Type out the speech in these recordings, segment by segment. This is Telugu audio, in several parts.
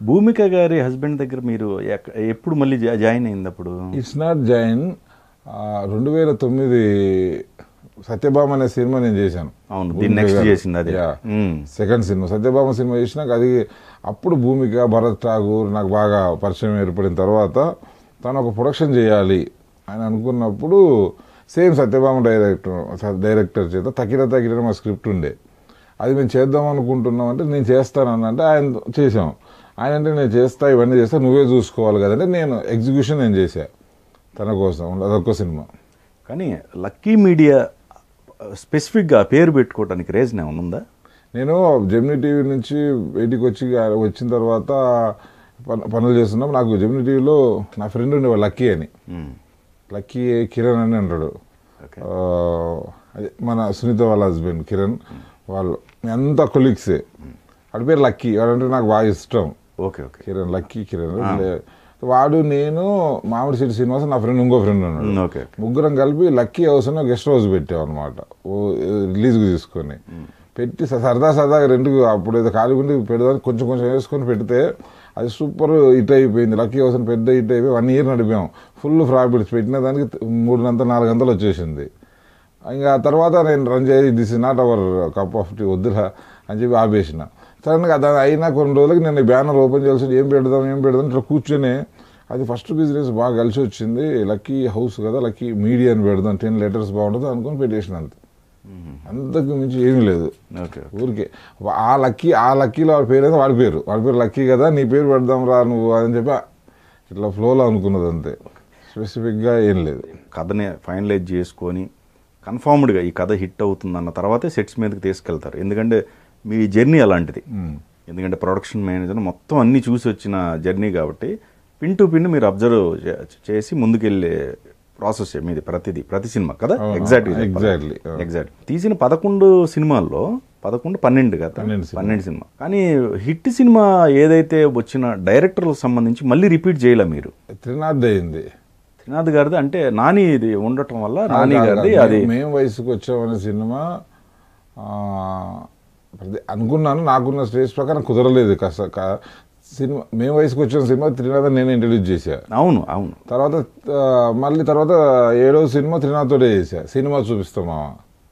భూమిక గారి హస్బెండ్ దగ్గర మీరు ఎక్క- ఎప్పుడు మళ్ళీ జా- జాయిన్ అయింది అప్పుడు ఇట్స్ నాట్ జైన్ రెండు వేల తొమ్మిది సత్యభామ అనే సినిమా నేను చేశాను అవును, దీన్ని next చేసింది అదే. మ్మ్. సెకండ్ సినిమా సత్యభామ సినిమా చేసినాక అది అప్పుడు భూమిక భరత్ ఠాగూర్ నాకు బాగా పరిచయం ఏర్పడిన తర్వాత తను ఒక ప్రొడక్షన్ చేయాలి అని అనుకున్నప్పుడు సేమ్ సత్యభామ డైరెక్టర్ డైరెక్టర్ చేత తకిర తకిర మా స్క్రిప్ట్ ఉండే అది మేము చేద్దాం అనుకుంటున్నాం అంటే నేను చేస్తాను అంటే ఆయన చేసాం ఆయన అంటే నేను చేస్తా ఇవన్నీ చేస్తా నువ్వే చూసుకోవాలి కదంటే నేను ఎగ్జిక్యూషన్ నేను చేశా తన కోసం అదొక సినిమా కానీ లక్కీ మీడియా స్పెసిఫిక్గా పేరు పెట్టుకోవడానికి రీజన్ ఏమైనా ఉందా నేను జెమినీ టీవీ నుంచి బయటికి వచ్చి వచ్చిన తర్వాత పను- పనులు చేస్తున్నాం నాకు జెమినీ టీవీలో నా ఫ్రెండ్ ఉండేవాడు లక్కీ అని మ్మ్. లక్కీ కిరణ్ అని అంటాడు ఓకే ఆ, అదే మన సునీత వాళ్ళ హస్బెండ్ కిరణ్ వాళ్ళు అంతా కొలీగ్సే వాడి పేరు లక్కీ వాడంటే నాకు బాగా ఇష్టం okay okay Kiran lucky Kiran లే- వాడు నేను మామిడి సిటీ శ్రీనివాస్ నా ఫ్రెండ్ ఇంకో ఫ్రెండ్ ఉన్నాడు మ్మ్, ఓకే ముగ్గురం కలిపి లక్కీ హౌస్ అని గెస్ట్ హౌస్ పెట్టాం అనమాట రిలీజ్కి తీసుకొని పెట్టి స- సరదా సరదాగా రెండుకు అప్పుడు ఏదో ఖాళీ ఉండి పెడదానికి కొంచెం కొంచెం వేసుకొని పెడితే అది సూపర్ హిట్ అయిపోయింది లక్కీ హౌస్ అని పెద్ద హిట్ అయిపోయి వన్ ఇయర్ నడిపాం ఫుల్ ప్రాఫిట్స్ పెట్టిన దానికి మూడు గంటలు నాలుగు గంటలు వచ్చేసింది ఇంకా ఆ తర్వాత నేను రన్ చేసి this is not our cup of tea వద్దురా అని చెప్పి ఆపేసిన సడన్గా దాని అయినా కొన్ని రోజులకి నేను బ్యానర్ ఓపెన్ చేయాల్సి ఏం పెడదాం ఏం పెడదాం ఇట్లా కూర్చొని అది ఫస్ట్ బిజినెస్ బాగా కలిసి వచ్చింది లక్కీ హౌస్ కదా లక్కీ మీడియా అని పెడదాం టెన్ లెటర్స్ బాగుంటుంది అనుకుని పెట్టేసిన అంతే అంతకు మించి ఏమీ లేదు ఓకే ఊరికే వా- ఆ లక్కీ ఆ లక్కీలో వాడి పేరు అయితే వాడి పేరు వాడి పేరు లక్కీ కదా నీ పేరు పెడదాం రా నువ్వు అని చెప్పి ఇట్లా ఫ్లోలో అనుకున్నది అంతే స్పెసిఫిక్గా ఏం లేదు కథని ఫైనలైజ్ చేసుకొని కన్ఫర్మ్డ్గా ఈ కథ హిట్ అవుతుందన్న తర్వాతే సెట్స్ మీదకి తీసుకెళ్తారు ఎందుకంటే మీ జర్నీ అలాంటిది ఎందుకంటే ప్రొడక్షన్ మేనేజర్ మొత్తం అన్ని చూసి వచ్చిన జర్నీ కాబట్టి పిన్ టు పిన్ మీరు అబ్జర్వ్ చేసి ముందుకెళ్ళే ప్రాసెస్ మీది ప్రతిది ప్రతి సినిమా కదా అవును, ఎగ్జాక్ట్ exactly, అవును. ఎగ్జాక్ట్ తీసిన పదకొండు సినిమాల్లో పదకొండు పన్నెండు కదా పన్నెండు సినిమా. పన్నెండు సినిమా కానీ హిట్ సినిమా ఏదైతే వచ్చిన డైరెక్టర్లకు సంబంధించి మళ్ళీ రిపీట్ చేయలే మీరు త్రినాథ్ అయింది త్రినాథ్ గారిది అంటే నాని ఇది ఉండటం వల్ల నాని గారిది అది మేము- మేము వయసుకు వచ్చామనే సినిమా ఆ, ప్రతి- అనుకున్నాను నాకున్న స్టేజ్ ప్రకారం కుదరలేదు కాస్త కా- సినిమా మేము వయసుకు వచ్చిన సినిమా త్రినాథ్ నేను ఇంట్రడ్యూస్ చేశా అవును అవును తర్వాత ఆ, మళ్ళీ తర్వాత ఏడో సినిమా త్రినాథ్ తోటే చేశా సినిమా చూపిస్తాం మామ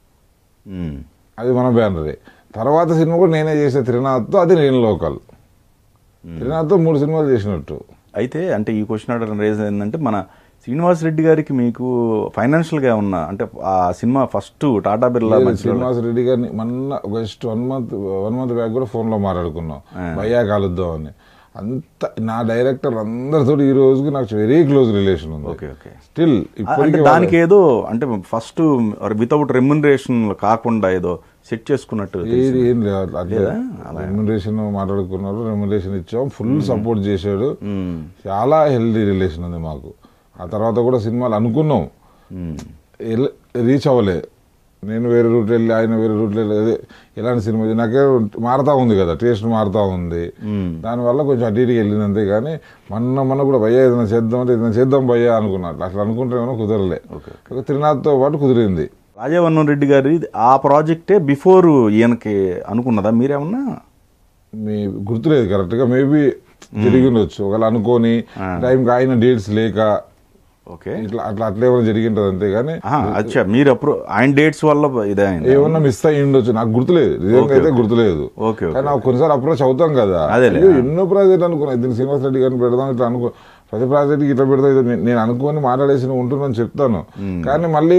ఉమ్. అది మన బ్యానరే తర్వాత సినిమా కూడా నేనే చేసా త్రినాథ్తో అది నేను లోకల్ త్రినాథ్తో మూడు సినిమాలు చేసినట్టు అయితే అంటే ఈ క్వశ్చన్ అడగడం రీజన్ ఏంటంటే మన శ్రీనివాస్ రెడ్డి గారికి మీకు ఫైనాన్షియల్ గా ఉన్న అంటే ఆ సినిమా ఫస్ట్ టాటా బిర్లా లేదు, మధ్యలో శ్రీనివాస్ రెడ్డి గారిని మొన్న just one month one month back కూడా ఫోన్ లో మాట్లాడుకున్నాం భయ్యా కలుద్దాం అని అంత నా డైరెక్టర్ అందరితో ఈ రోజుకి నాకు వెరీ క్లోజ్ రిలేషన్ ఉంది ఓకే ఓకే స్టిల్ అంటే ఇప్పటికీ దానికి ఏదో అంటే ఫస్ట్ వితౌట్ రెమ్యునరేషన్ కాకుండా ఏదో సెట్ చేసుకున్నట్టు ఏది తెలిసింది. ఏం లేదు అట్లా రెమ్యునరేషన్ మాట్లాడుకున్నారు రెమ్యునరేషన్ ఇచ్చాం ఫుల్ సపోర్ట్ చేశాడు ఉమ్. చాలా హెల్దీ రిలేషన్ ఉంది మాకు ఆ తర్వాత కూడా సినిమాలు అనుకున్నాం ఉమ్. ఎల్- రీచ్ అవ్వలే నేను వేరే రూట్ వెళ్ళి ఆయన వేరే రూట్ వెళ్ళి అదే ఇలాంటి సినిమా ఇది నాకే మారుతా ఉంది కదా టేస్ట్ మారుతా ఉంది దానివల్ల కొంచెం అటు ఇటుకి వెళ్ళింది అంతే కానీ మొన్న మొన్న కూడా భయ్యా ఏదైనా చేద్దాం అంటే ఏదైనా చేద్దాం భయ్యా అనుకున్నా అట్లా అనుకుంటేమో కుదరలే ఒక త్రినాథ్తో పాటు కుదిరింది రాజావర్ణన్ రెడ్డి గారి ఆ ప్రాజెక్టే బిఫోర్ ఈయనకి అనుకున్నదా మీరేమన్నా మీ గుర్తులేదు కరెక్ట్గా మేబీ జరిగి ఉండొచ్చు ఒకవేళ అనుకోని టైంకి ఆయన డేట్స్ లేక ఓకే ఇట్లా అట్లా అట్లా ఏమైనా జరిగింటది అంతే కానీ ఆహా, అచ్చా మీరు అప్పుడు ఆయన డేట్స్ వల్ల ఇదే అయింది ఏమన్నా మిస్ అయ్యి ఉండొచ్చు నాకు గుర్తులేదు నిజంగా అయితే గుర్తులేదు ఓకే, ఓకే. కానీ నాకు కొన్నిసార్లు అప్రోచ్ అవుతాం కదా అదేలే. అయ్యో, ఎన్నో ప్రాజెక్ట్ అనుకున్నా దీన్ని శ్రీనివాస్ రెడ్డి గారిని పెడదాం ఇట్లా అనుకో ప్రతి ప్రాజెక్ట్కి ఇట్లా పెడదాం ఇది నే- నేను అనుకోని మాట్లాడేసి నువ్వు ఉంటున్నాను చెప్తాను కానీ మళ్ళీ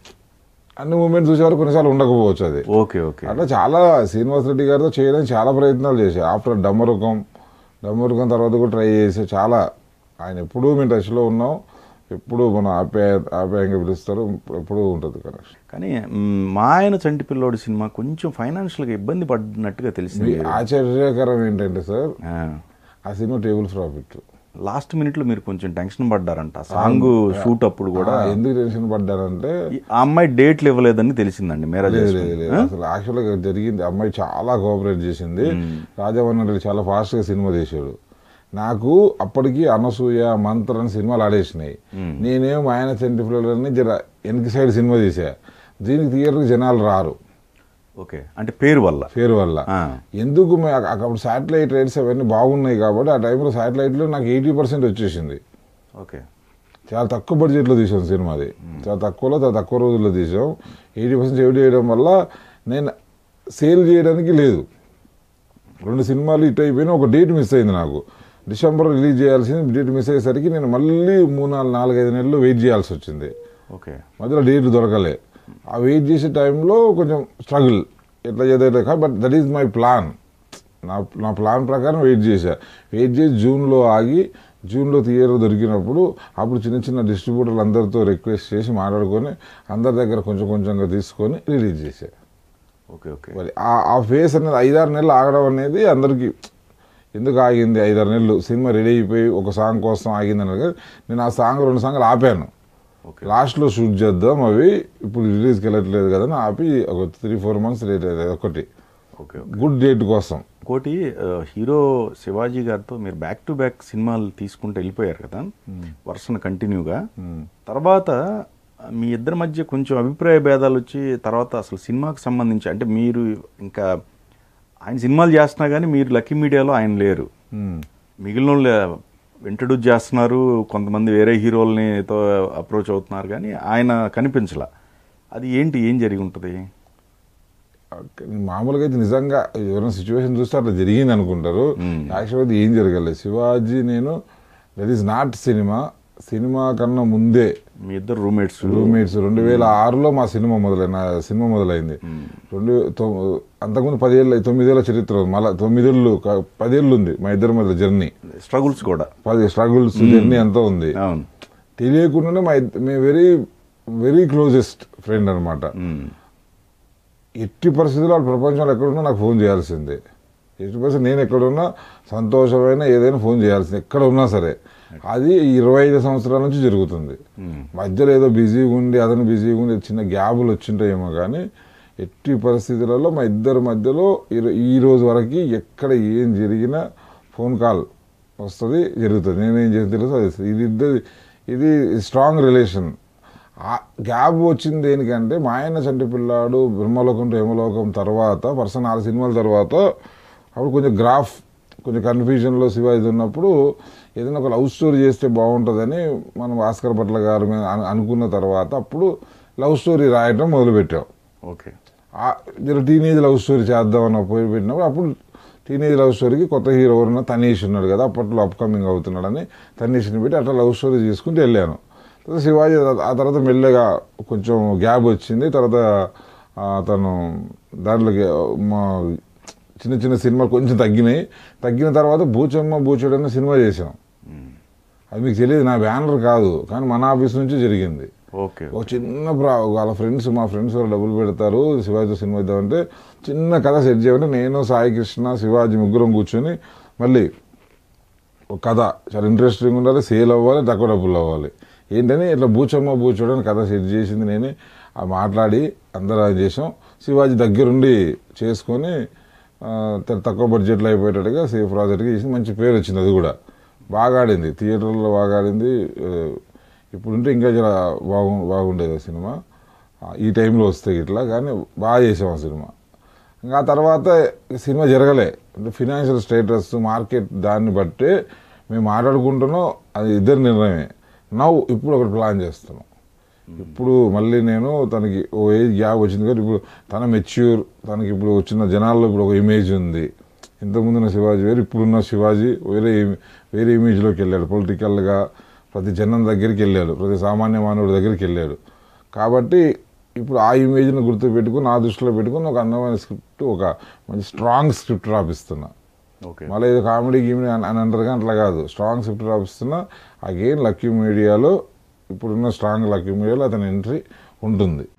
అన్ని మూమెంట్స్ చూసే వరకు కొన్నిసార్లు ఉండకపోవచ్చు అది ఓకే ఓకే అట్లా చాలా శ్రీనివాస్ రెడ్డి గారితో చేయడానికి చాలా ప్రయత్నాలు చేశా ఆఫ్టర్ డమ్మరుకం డమ్మరుకం తర్వాత కూడా ట్రై చేసే చాలా ఆయన ఎప్పుడూ మేము టచ్లో ఉన్నాం ఎప్పుడు మన ఆప్యాయ ఆప్యాయంగా పిలుస్తారు ఎప్పుడూ ఉంటుంది కనెక్షన్ కానీ మ్, మా ఆయన చంటి పిల్లోడు సినిమా కొంచెం ఫైనాన్షియల్గా ఇబ్బంది పడినట్టుగా తెలిసింది మీ ఆశ్చర్యకరం ఏంటంటే సార్ ఆ, ఆ cinema table profit last minute లో మీరు కొంచెం టెన్షన్ పడ్డారంట సాంగ్ షూట్ అప్పుడు కూడా ఎందుకు టెన్షన్ పడ్డారంటే ఈ- ఆ అమ్మాయి డేట్లు ఇవ్వలేదని తెలిసిందండి మేరా లేదు లేదు లేదు అసలు యాక్చువల్గా జరిగింది అమ్మాయి చాలా కోఆపరేట్ చేసింది రాజవన్ రెడ్డి చాలా ఫాస్ట్ గా సినిమా తీశాడు నాకు అప్పటికి అనసూయ మంత్ర అని సినిమాలు ఆడేసినాయి నేనేం ఆయన సెంటిఫిలని జర వెనక సైడ్ సినిమా తీసా దీనికి థియేటర్కి జనాలు రారు ఓకే అంటే పేరు వల్ల పేరు వల్ల ఆ. ఎందుకు మే- అక్క- అప్పుడు శాటిలైట్ రేట్స్ అవన్నీ బాగున్నాయి కాబట్టి ఆ టైంలో శాటిలైట్లో నాకు ఎయిటీ పర్సెంట్ వచ్చేసింది ఓకే చాలా తక్కువ బడ్జెట్లో తీసాం సినిమా అది చాలా తక్కువలో చాలా తక్కువ రోజుల్లో తీసాం ఎయిటీ పర్సెంట్ సేవ్ చేయడం వల్ల నేను సేల్ చేయడానికి లేదు రెండు సినిమాలు ఇట్ అయిపోయినా ఒక డేట్ మిస్ అయింది నాకు డిసెంబర్ రిలీజ్ చేయాల్సింది డేట్ మిస్ అయ్యేసరికి నేను మళ్ళీ మూడు నాలుగు నాలుగైదు నెలలు వెయిట్ చేయాల్సి వచ్చింది ఓకే మధ్యలో డేట్ దొరకలే ఆ వెయిట్ చేసే టైంలో కొంచెం స్ట్రగుల్ ఎట్లా చేద్దాం but that is my plan నా నా ప్లాన్ ప్రకారం వెయిట్ చేశా వెయిట్ చేసి జూన్లో ఆగి జూన్లో థియేటర్ దొరికినప్పుడు అప్పుడు చిన్న చిన్న డిస్ట్రిబ్యూటర్లు అందరితో రిక్వెస్ట్ చేసి మాట్లాడుకొని అందరి దగ్గర కొంచెం కొంచెంగా తీసుకొని రిలీజ్ చేశా ఓకే ఓకే మరి ఆ- ఆ ఫేస్ అనేది ఐదారు నెలలు ఆగడం అనేది అందరికీ ఎందుకు ఆగింది ఐదారు నెలలు సినిమా రెడీ అయిపోయి ఒక సాంగ్ కోసం ఆగింది అన్నారు కదా నేను ఆ సాంగ్ రెండు సాంగ్లు ఆపాను ఓకే లాస్ట్లో షూట్ చేద్దాం అవి ఇప్పుడు రిలీజ్కి వెళ్ళట్లేదు కదా అని ఆపి ఒక త్రీ ఫోర్ మంత్స్ లేట్ అయ్యేది ఒకటి ఓకే గుడ్ డేట్ కోసం ఇంకోటి ఆ, హీరో శివాజీ గారితో మీరు బ్యాక్ టు బ్యాక్ సినిమాలు తీసుకుంటూ వెళ్ళిపోయారు కదా వరుసను కంటిన్యూగా తర్వాత మీ ఇద్దరి మధ్య కొంచెం అభిప్రాయ భేదాలు వచ్చి తర్వాత అసలు సినిమాకి సంబంధించి అంటే మీరు ఇంకా ఆయన సినిమాలు చేస్తున్నా కానీ మీరు లక్కీ మీడియాలో ఆయన లేరు మిగిలిన వాళ్ళు ఇంట్రడ్యూస్ చేస్తున్నారు కొంతమంది వేరే హీరోల్ని తో అప్రోచ్ అవుతున్నారు కానీ ఆయన కనిపించలా అది ఏంటి ఏం జరిగి ఉంటుంది మామూలుగా అయితే నిజంగా ఎవరైనా సిచ్యువేషన్ చూస్తే అట్లా జరిగింది అనుకుంటారు యాక్చువల్ అది ఏం జరగలేదు శివాజీ నేను that is not cinema cinema కన్నా ముందే మీ ఇద్దరు రూమ్మేట్స్ రూమ్మేట్స్ రెండు వేల ఆరులో మా సినిమా మొదలైన నా సినిమా మొదలైంది రెండు తొ- అంతకుముందు పదేళ్ళ తొమ్మిదేళ్ల చరిత్ర ఉంది. మళ్ళా తొమ్మిదేళ్ళు క- పదేళ్ళు ఉంది మా ఇద్దరి మధ్య జర్నీ స్ట్రగుల్స్ కూడా పది స్ట్రగుల్స్ జర్నీ అంతా ఉంది అవును తెలియకుండానే మా ఇద్ద- మేము వెరీ వెరీ క్లోజెస్ట్ ఫ్రెండ్ అనమాట మ్మ్. ఎట్టి పరిస్థితుల్లో వాళ్ళ ప్రపంచంలో ఎక్కడున్నా నాకు ఫోన్ చేయాల్సిందే ఎట్టి పరిస్థితి నేను ఎక్కడున్నా సంతోషమైన ఏదైనా ఫోన్ చేయాల్సిందే ఎక్కడ ఉన్నా సరే అది ఇరవై ఐదు సంవత్సరాల నుంచి జరుగుతుంది మ్మ్. మధ్యలో ఏదో బిజీగా ఉండి అతను బిజీగా ఉండి చిన్న గ్యాబులు వచ్చింటాయేమో కానీ ఎట్టి పరిస్థితులలో మా ఇద్దరి మధ్యలో ఈ- ఈ రోజు వరకు ఎక్కడ ఏం జరిగినా ఫోన్ కాల్ వస్తుంది జరుగుతుంది నేనేం చేసి తెలుసు అది ఇది ఇద్దరి ఇది స్ట్రాంగ్ రిలేషన్ ఆ గ్యాప్ వచ్చింది దేనికంటే మా ఆయన చంటి పిల్లాడు బ్రహ్మలోకం టు హేమలోకం తర్వాత పర్సన్ ఆరు సినిమాల తర్వాత అప్పుడు కొంచెం గ్రాఫ్ కొంచెం కన్ఫ్యూజన్లో శివాజీ ఉన్నప్పుడు ఏదైనా ఒక లవ్ స్టోరీ చేస్తే బాగుంటుందని మనం భాస్కర్ భట్ల గారి మీద అను- అనుకున్న తర్వాత అప్పుడు లవ్ స్టోరీ రాయటం మొదలుపెట్టాం ఓకే ఆ జర టీనేజ్ లవ్ స్టోరీ చేద్దామని పోయి పెట్టినప్పుడు అప్పుడు టీనేజ్ లవ్ స్టోరీకి కొత్త హీరో ఎవరున్నా తనీష్ ఉన్నాడు కదా అప్పట్లో అప్కమింగ్ అవుతున్నాడని తనీష్ని పెట్టి అట్లా లవ్ స్టోరీ చేసుకుంటూ వెళ్ళాను తర్వాత శివాజీ ఆ- ఆ తర్వాత మెల్లగా కొంచెం గ్యాప్ వచ్చింది తర్వాత ఆ, అతను దాంట్లోకి మా చిన్న చిన్న సినిమాలు కొంచెం తగ్గినాయి తగ్గిన తర్వాత బూచమ్మ బూచడు అనే సినిమా చేసాం మ్మ్. అది మీకు తెలియదు నా బ్యానర్ కాదు కానీ మన ఆఫీస్ నుంచి జరిగింది ఓకే ఒక చిన్న ప్రా వాళ్ళ ఫ్రెండ్స్ మా ఫ్రెండ్స్ వాళ్ళు డబ్బులు పెడతారు శివాజీతో సినిమా ఇద్దామంటే చిన్న కథ సెట్ చేయమంటే నేను సాయి కృష్ణ శివాజీ ముగ్గురం కూర్చొని మళ్ళీ ఒక కథ చాలా ఇంట్రెస్టింగ్ ఉండాలి సేల్ అవ్వాలి తక్కువ డబ్బులు అవ్వాలి ఏంటని ఇట్లా బూచమ్మ బూచోడు అని కథ సెట్ చేసింది నేనే ఆ మాట్లాడి అందరూ అది చేసాం శివాజీ దగ్గరుండి చేసుకొని ఆ, త- తక్కువ బడ్జెట్లో అయిపోయేటట్టుగా సేఫ్ ప్రాజెక్ట్గా చేసి మంచి పేరు వచ్చింది అది కూడా బాగా ఆడింది థియేటర్లో బాగా ఆడింది ఆ, ఇప్పుడుంటే ఇంకా చాలా బాగు బాగుండేది ఆ సినిమా ఆ, ఈ టైంలో వస్తే ఇట్లా కానీ బాగా చేసాం ఆ సినిమా ఇంకా ఆ తర్వాత ఈ సినిమా జరగలే అంటే ఫినాన్షియల్ స్టేటస్ మార్కెట్ దాన్ని బట్టే మేము మాట్లాడుకుంటున్నాం అది ఇద్దరు నిర్ణయమే నవ్వు ఇప్పుడు ఒకటి ప్లాన్ చేస్తున్నాం ఇప్పుడు మళ్ళీ నేను తనకి ఓ ఏజ్ గ్యాప్ వచ్చింది కాబట్టి ఇప్పుడు తన మెచ్యూర్ తనకి ఇప్పుడు వచ్చిన జనాల్లో ఇప్పుడు ఒక ఇమేజ్ ఉంది ఇంతకుముందు ఉన్న శివాజీ వేరు ఇప్పుడున్న శివాజీ వేరే ఇమ్- వేరే ఇమేజ్లోకి వెళ్ళాడు పొలిటికల్గా ప్రతి జనం దగ్గరికి వెళ్ళాడు ప్రతి సామాన్య మానవుడి దగ్గరికి వెళ్ళాడు కాబట్టి ఇప్పుడు ఆ ఇమేజ్ని గుర్తు పెట్టుకుని నా దృష్టిలో పెట్టుకుని ఒక అందమైన స్క్రిప్ట్ ఒక మంచి స్ట్రాంగ్ స్క్రిప్ట్ రాపిస్తున్నా ఓకే మళ్ళీ ఇది కామెడీ గీమెడీ అని అని అంటారు కానీ అట్లా కాదు స్ట్రాంగ్ స్క్రిప్ట్ రాపిస్తున్నా అగైన్ లక్కీ మీడియాలో ఇప్పుడున్న స్ట్రాంగ్ లక్కీ మీడియాలో అతని ఎంట్రీ ఉంటుంది